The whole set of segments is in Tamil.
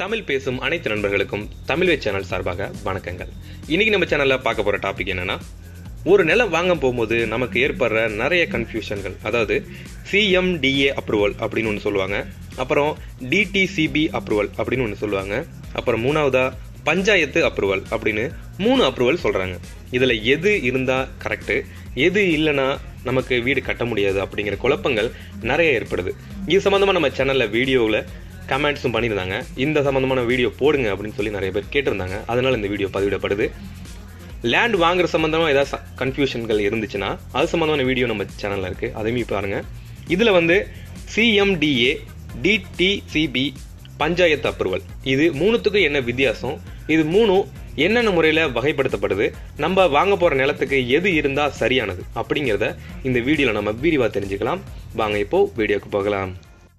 தமிழ் பேசும் அனைத்து நண்பர்களுக்கும் தமிழ்வே சேனல் சார்பாக வணக்கங்கள் இன்னைக்கு நம்ம சேனல்ல பார்க்க போற டாபிக் என்னன்னா ஒரு நிலம் வாங்க போகும்போது நமக்கு ஏற்படுற நிறைய கன்ஃபியூஷன்கள் அதாவது சிஎம்டிஏ அப்ரூவல் அப்படின்னு ஒன்று சொல்லுவாங்க அப்புறம் டிடிசிபி அப்ரூவல் அப்படின்னு ஒன்று சொல்லுவாங்க அப்புறம் மூணாவதா பஞ்சாயத்து அப்ரூவல் அப்படின்னு மூணு அப்ரூவல் சொல்றாங்க இதுல எது இருந்தா கரெக்ட் எது இல்லைன்னா நமக்கு வீடு கட்ட முடியாது அப்படிங்கிற குழப்பங்கள் நிறைய ஏற்படுது இது சம்பந்தமா நம்ம சேனல்ல வீடியோவில் கமெண்ட்ஸும் பண்ணியிருந்தாங்க இந்த சம்பந்தமான வீடியோ போடுங்க அப்படின்னு சொல்லி நிறைய பேர் கேட்டிருந்தாங்க அதனால இந்த வீடியோ பதிவிடப்படுது லேண்ட் வாங்குற சம்பந்தமா ஏதாவது கன்ஃபியூஷன்கள் இருந்துச்சுன்னா அது சம்பந்தமான வீடியோ நம்ம சேனல்ல இருக்கு அதையும் பாருங்க இதுல வந்து சிஎம்டிஏ டிடிசிபி பஞ்சாயத்து அப்ரூவல் இது மூணுத்துக்கும் என்ன வித்தியாசம் இது மூணும் என்னென்ன முறையில வகைப்படுத்தப்படுது நம்ம வாங்க போற நிலத்துக்கு எது இருந்தா சரியானது அப்படிங்கிறத இந்த வீடியோல நம்ம விரிவா தெரிஞ்சுக்கலாம் வாங்க இப்போ வீடியோக்கு போகலாம்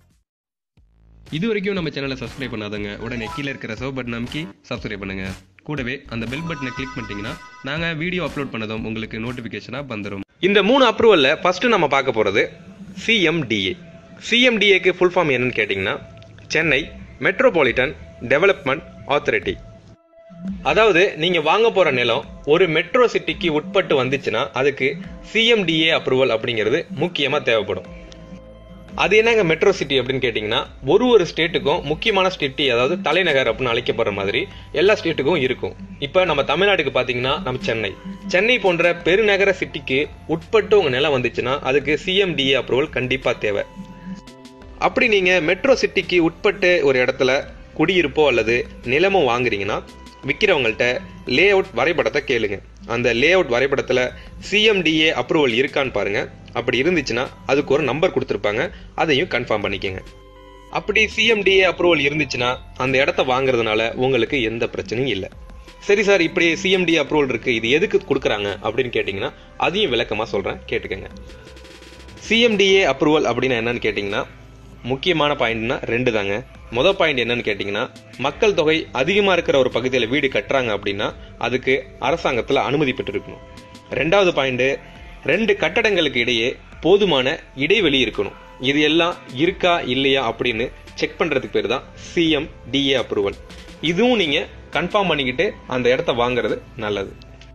இது வரைக்கும் நம்ம சேனலை சப்ஸ்கிரைப் பண்ணாதங்க உடனே கீழே இருக்கிற சவ் பட்டன் அமைக்கி சப்ஸ்கிரைப் பண்ணுங்க கூடவே அந்த பெல் பட்டனை கிளிக் பண்ணிட்டீங்கன்னா நாங்க வீடியோ அப்லோட் பண்ணதும் உங்களுக்கு நோட்டிபிகேஷனா வந்துடும் இந்த மூணு அப்ரூவல்ல ஃபர்ஸ்ட் நம்ம பார்க்க போறது சிஎம்டிஏ சிஎம்டிஏக்கு ஃபுல் ஃபார்ம் என்னன்னு கேட்டிங்கன்னா சென்னை மெட்ரோபாலிட்டன் டெவலப்மெண்ட் ஆத்தாரிட்டி அதாவது நீங்க வாங்க போற நிலம் ஒரு மெட்ரோ சிட்டிக்கு உட்பட்டு வந்துச்சுன்னா அதுக்கு சிஎம்டிஏ அப்ரூவல் அப்படிங்கிறது முக்கியமா தேவைப்படும் அது என்னங்க மெட்ரோ சிட்டி அப்படின்னு கேட்டிங்கன்னா ஒரு ஒரு ஸ்டேட்டுக்கும் முக்கியமான சிட்டி அதாவது தலைநகர் அப்படின்னு அழைக்கப்படுற மாதிரி எல்லா ஸ்டேட்டுக்கும் இருக்கும் இப்போ நம்ம தமிழ்நாட்டுக்கு பார்த்தீங்கன்னா நம்ம சென்னை சென்னை போன்ற பெருநகர சிட்டிக்கு உட்பட்டு உங்க நிலம் வந்துச்சுன்னா அதுக்கு சிஎம்டிஏ அப்ரூவல் கண்டிப்பா தேவை அப்படி நீங்க மெட்ரோ சிட்டிக்கு உட்பட்டு ஒரு இடத்துல குடியிருப்போ அல்லது நிலமோ வாங்குறீங்கன்னா விற்கிறவங்கள்ட்ட லே அவுட் வரைபடத்தை கேளுங்க அந்த லே அவுட் வரைபடத்துல சிஎம்டிஏ அப்ரூவல் இருக்கான்னு பாருங்க அப்படி இருந்துச்சுன்னா அதுக்கு ஒரு நம்பர் கொடுத்துருப்பாங்க அதையும் கன்ஃபார்ம் பண்ணிக்கோங்க அப்படி சிஎம்டிஏ அப்ரூவல் இருந்துச்சுன்னா அந்த இடத்த வாங்குறதுனால உங்களுக்கு எந்த பிரச்சனையும் இல்லை சரி சார் இப்படி சிஎம்டி அப்ரூவல் இருக்கு இது எதுக்கு கொடுக்குறாங்க அப்படின்னு கேட்டிங்கன்னா அதையும் விளக்கமா சொல்றேன் கேட்டுக்கோங்க சிஎம்டிஏ அப்ரூவல் அப்படின்னு என்னன்னு கேட்டிங்கன்னா முக்கியமான பாயிண்ட்னா ரெண்டு தாங்க மொதல் பாயிண்ட் என்னன்னு கேட்டிங்கன்னா மக்கள் தொகை அதிகமாக இருக்கிற ஒரு பகுதியில் வீடு கட்டுறாங்க அப்படின்னா அதுக்கு அரசாங்கத்தில் அனுமதி பெற்றிருக்கணும் ரெண்டாவது பாயிண்ட் ரெண்டு கட்டடங்களுக்கு இடையே போதுமான இடைவெளி இருக்கணும் இது எல்லாம் இருக்கா இல்லையா அப்படின்னு செக் பண்றதுக்கு பேர் தான் சிஎம் டிஏ அப்ரூவல் இதுவும் நீங்க கன்ஃபார்ம் பண்ணிக்கிட்டு அந்த இடத்த வாங்குறது நல்லது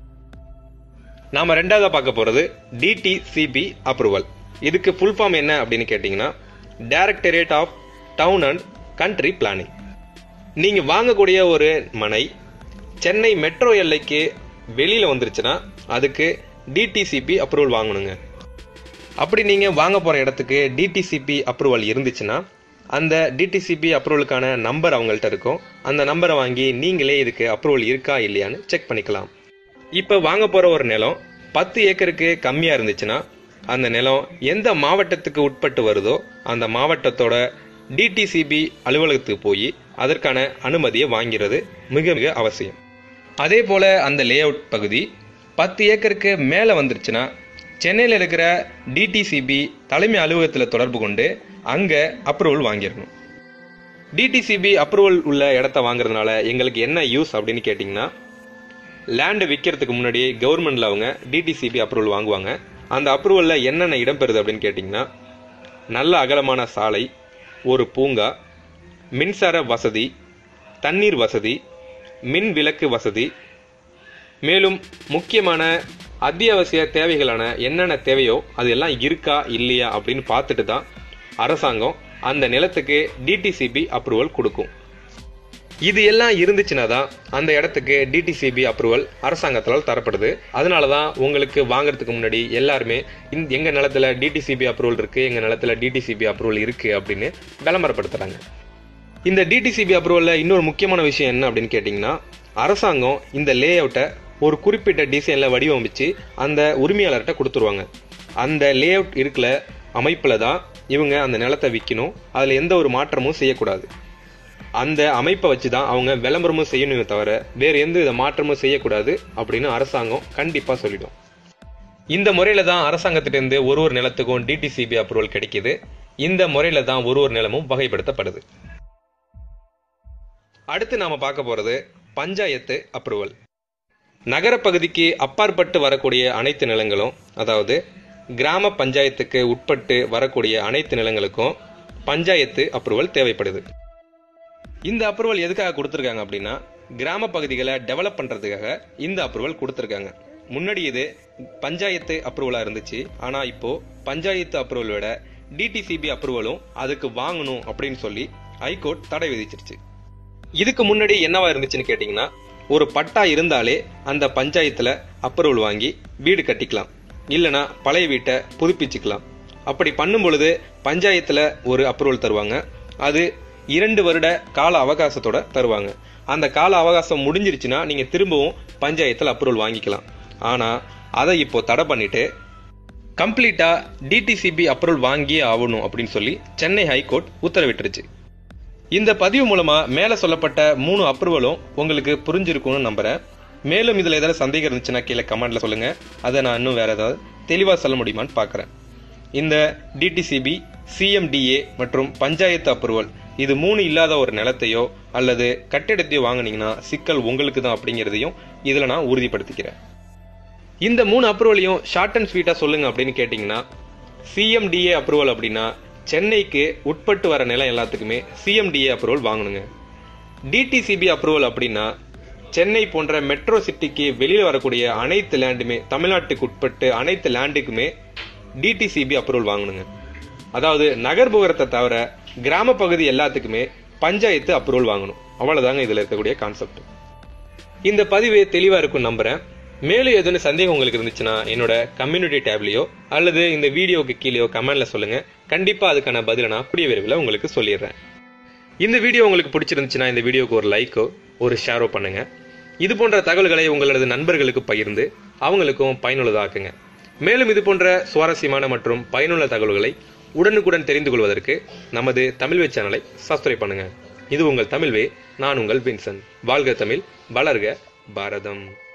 நாம ரெண்டாவதா பார்க்க போறது டிடிசிபி அப்ரூவல் இதுக்கு ஃபுல் ஃபார்ம் என்ன அப்படின்னு கேட்டீங்கன்னா directorate of town and country planning நீங்க வாங்கக்கூடிய ஒரு மனை சென்னை மெட்ரோ எல்லைக்கு வெளியில வந்துருச்சுன்னா அதுக்கு டிடிசிபி அப்ரூவல் வாங்கணுங்க அப்படி நீங்க வாங்க போற இடத்துக்கு டிடிசிபி அப்ரூவல் இருந்துச்சுன்னா அந்த டிடிசிபி அப்ரூவலுக்கான நம்பர் அவங்கள்ட்ட இருக்கும் அந்த நம்பரை வாங்கி நீங்களே இதுக்கு அப்ரூவல் இருக்கா இல்லையான்னு செக் பண்ணிக்கலாம் இப்போ வாங்க போற ஒரு நிலம் பத்து ஏக்கருக்கு கம்மியா இருந்துச்சுன்னா அந்த நிலம் எந்த மாவட்டத்துக்கு உட்பட்டு வருதோ அந்த மாவட்டத்தோட டிடிசிபி அலுவலகத்துக்கு போய் அதற்கான அனுமதியை வாங்கிறது மிக மிக அவசியம் அதே போல அந்த லே அவுட் பகுதி பத்து ஏக்கருக்கு மேலே வந்துருச்சுன்னா சென்னையில் இருக்கிற டிடிசிபி தலைமை அலுவலகத்தில் தொடர்பு கொண்டு அங்கே அப்ரூவல் வாங்கிடணும் டிடிசிபி அப்ரூவல் உள்ள இடத்த வாங்குறதுனால எங்களுக்கு என்ன யூஸ் அப்படின்னு கேட்டிங்கன்னா லேண்டு விற்கிறதுக்கு முன்னாடி கவர்மெண்ட்ல அவங்க டிடிசிபி அப்ரூவல் வாங்குவாங்க அந்த அப்ரூவலில் என்னென்ன இடம்பெறுது அப்படின்னு கேட்டிங்கன்னா நல்ல அகலமான சாலை ஒரு பூங்கா மின்சார வசதி தண்ணீர் வசதி மின் விளக்கு வசதி மேலும் முக்கியமான அத்தியாவசிய தேவைகளான என்னென்ன தேவையோ அது எல்லாம் இருக்கா இல்லையா அப்படின்னு பார்த்துட்டு தான் அரசாங்கம் அந்த நிலத்துக்கு டிடிசிபி அப்ரூவல் கொடுக்கும் இது எல்லாம் இருந்துச்சுன்னா தான் அந்த இடத்துக்கு டிடிசிபி அப்ரூவல் அரசாங்கத்தால் தரப்படுது அதனால தான் உங்களுக்கு வாங்குறதுக்கு முன்னாடி எல்லாருமே இந்த எங்க நிலத்துல டிடிசிபி அப்ரூவல் இருக்கு எங்க நிலத்துல டிடிசிபி அப்ரூவல் இருக்கு அப்படின்னு விளம்பரப்படுத்துறாங்க இந்த டிடிசிபி அப்ரூவல்ல இன்னொரு முக்கியமான விஷயம் என்ன அப்படின்னு கேட்டிங்கன்னா அரசாங்கம் இந்த லே அவுட்டை ஒரு குறிப்பிட்ட டிசைன்ல வடிவமைச்சு அந்த உரிமையாளர்கிட்ட கொடுத்துருவாங்க அந்த லே அவுட் இருக்கிற அமைப்புல தான் இவங்க அந்த நிலத்தை விற்கணும் அதுல எந்த ஒரு மாற்றமும் செய்யக்கூடாது அந்த அமைப்பை வச்சு தான் அவங்க விளம்பரமும் செய்யணுமே தவிர வேற எந்த வித மாற்றமும் செய்யக்கூடாது அப்படின்னு அரசாங்கம் கண்டிப்பா சொல்லிடும் இந்த முறையில தான் அரசாங்கத்திலிருந்து ஒரு ஒரு நிலத்துக்கும் டிடிசிபி அப்ரூவல் கிடைக்குது இந்த முறையில தான் ஒரு ஒரு நிலமும் வகைப்படுத்தப்படுது அடுத்து நாம பார்க்க போறது பஞ்சாயத்து அப்ரூவல் நகர பகுதிக்கு அப்பாற்பட்டு வரக்கூடிய அனைத்து நிலங்களும் அதாவது கிராம பஞ்சாயத்துக்கு உட்பட்டு வரக்கூடிய அனைத்து நிலங்களுக்கும் பஞ்சாயத்து அப்ரூவல் தேவைப்படுது இந்த அப்ரூவல் எதுக்காக கொடுத்துருக்காங்க அப்படின்னா கிராம பகுதிகளை டெவலப் பண்றதுக்காக இந்த அப்ரூவல் கொடுத்துருக்காங்க முன்னாடி இது பஞ்சாயத்து அப்ரூவலா இருந்துச்சு ஆனா இப்போ பஞ்சாயத்து அப்ரூவல் விட டிடிசிபி அப்ரூவலும் அதுக்கு வாங்கணும் அப்படின்னு சொல்லி ஹைகோர்ட் தடை விதிச்சிருச்சு இதுக்கு முன்னாடி என்னவா இருந்துச்சுன்னு கேட்டீங்கன்னா ஒரு பட்டா இருந்தாலே அந்த பஞ்சாயத்துல அப்ரூவல் வாங்கி வீடு கட்டிக்கலாம் இல்லனா பழைய வீட்டை புதுப்பிச்சுக்கலாம் அப்படி பண்ணும் பொழுது பஞ்சாயத்துல ஒரு அப்ரூவல் தருவாங்க அது இரண்டு வருட கால அவகாசத்தோட தருவாங்க அந்த கால அவகாசம் முடிஞ்சிருச்சுன்னா நீங்க திரும்பவும் பஞ்சாயத்துல அப்ரூவல் வாங்கிக்கலாம் ஆனா அதை இப்போ தடை பண்ணிட்டு கம்ப்ளீட்டா டிடிசிபி அப்ரூவல் வாங்கியே ஆகணும் அப்படின்னு சொல்லி சென்னை ஹைகோர்ட் உத்தரவிட்டுருச்சு இந்த பதிவு மூலமா மேல சொல்லப்பட்ட மூணு அப்ரூவலும் உங்களுக்கு புரிஞ்சிருக்கும்னு நம்புறேன் மேலும் இதுல ஏதாவது சந்தேகம் இருந்துச்சுன்னா கீழே கமெண்ட்ல சொல்லுங்க அதை நான் இன்னும் வேற ஏதாவது தெளிவா சொல்ல முடியுமான்னு பாக்குறேன் இந்த டிடிசிபி சிஎம்டிஏ மற்றும் பஞ்சாயத்து அப்ரூவல் இது மூணு இல்லாத ஒரு நிலத்தையோ அல்லது கட்டிடத்தையோ வாங்குனீங்கன்னா சிக்கல் உங்களுக்கு தான் அப்படிங்கிறதையும் இதுல நான் உறுதிப்படுத்திக்கிறேன் இந்த மூணு அப்ரூவலையும் ஷார்ட் அண்ட் ஸ்வீட்டா சொல்லுங்க அப்படின்னு கேட்டீங்கன்னா சிஎம்டிஏ அப்ரூவல் அப்படின்னா சென்னைக்கு உட்பட்டு வர நிலம் எல்லாத்துக்குமே சிஎம்டிஏ அப்ரூவல் வாங்கணுங்க டிடிசிபி அப்ரூவல் அப்படின்னா சென்னை போன்ற மெட்ரோ சிட்டிக்கு வெளியில் வரக்கூடிய அனைத்து லேண்டுமே தமிழ்நாட்டுக்கு உட்பட்டு அனைத்து லேண்டுக்குமே டிடிசிபி அப்ரூவல் வாங்கணுங்க அதாவது நகர்புறத்தை தவிர கிராம பகுதி எல்லாத்துக்குமே பஞ்சாயத்து அப்ரூவல் வாங்கணும் அவ்வளவுதாங்க இதுல இருக்கக்கூடிய கான்செப்ட் இந்த பதிவு தெளிவா இருக்கும் நம்புறேன் மேலும் எதுவும் சந்தேகம் உங்களுக்கு இருந்துச்சுன்னா என்னோட கம்யூனிட்டி டேப்லயோ அல்லது இந்த வீடியோக்கு கீழேயோ கமெண்ட்ல சொல்லுங்க கண்டிப்பா அதுக்கான பதிலை நான் கூடிய விரைவில் உங்களுக்கு சொல்லிடுறேன் இந்த வீடியோ உங்களுக்கு பிடிச்சிருந்துச்சுன்னா இந்த வீடியோக்கு ஒரு லைக்கோ ஒரு ஷேரோ பண்ணுங்க இது போன்ற தகவல்களை உங்களது நண்பர்களுக்கு பகிர்ந்து அவங்களுக்கும் பயனுள்ளதாக்குங்க மேலும் இது போன்ற சுவாரஸ்யமான மற்றும் பயனுள்ள தகவல்களை உடனுக்குடன் தெரிந்து கொள்வதற்கு நமது தமிழ்வே சேனலை சப்ஸ்கிரைப் பண்ணுங்க இது உங்கள் தமிழ்வே நான் உங்கள் வின்சன் வாழ்க தமிழ் வளர்க பாரதம்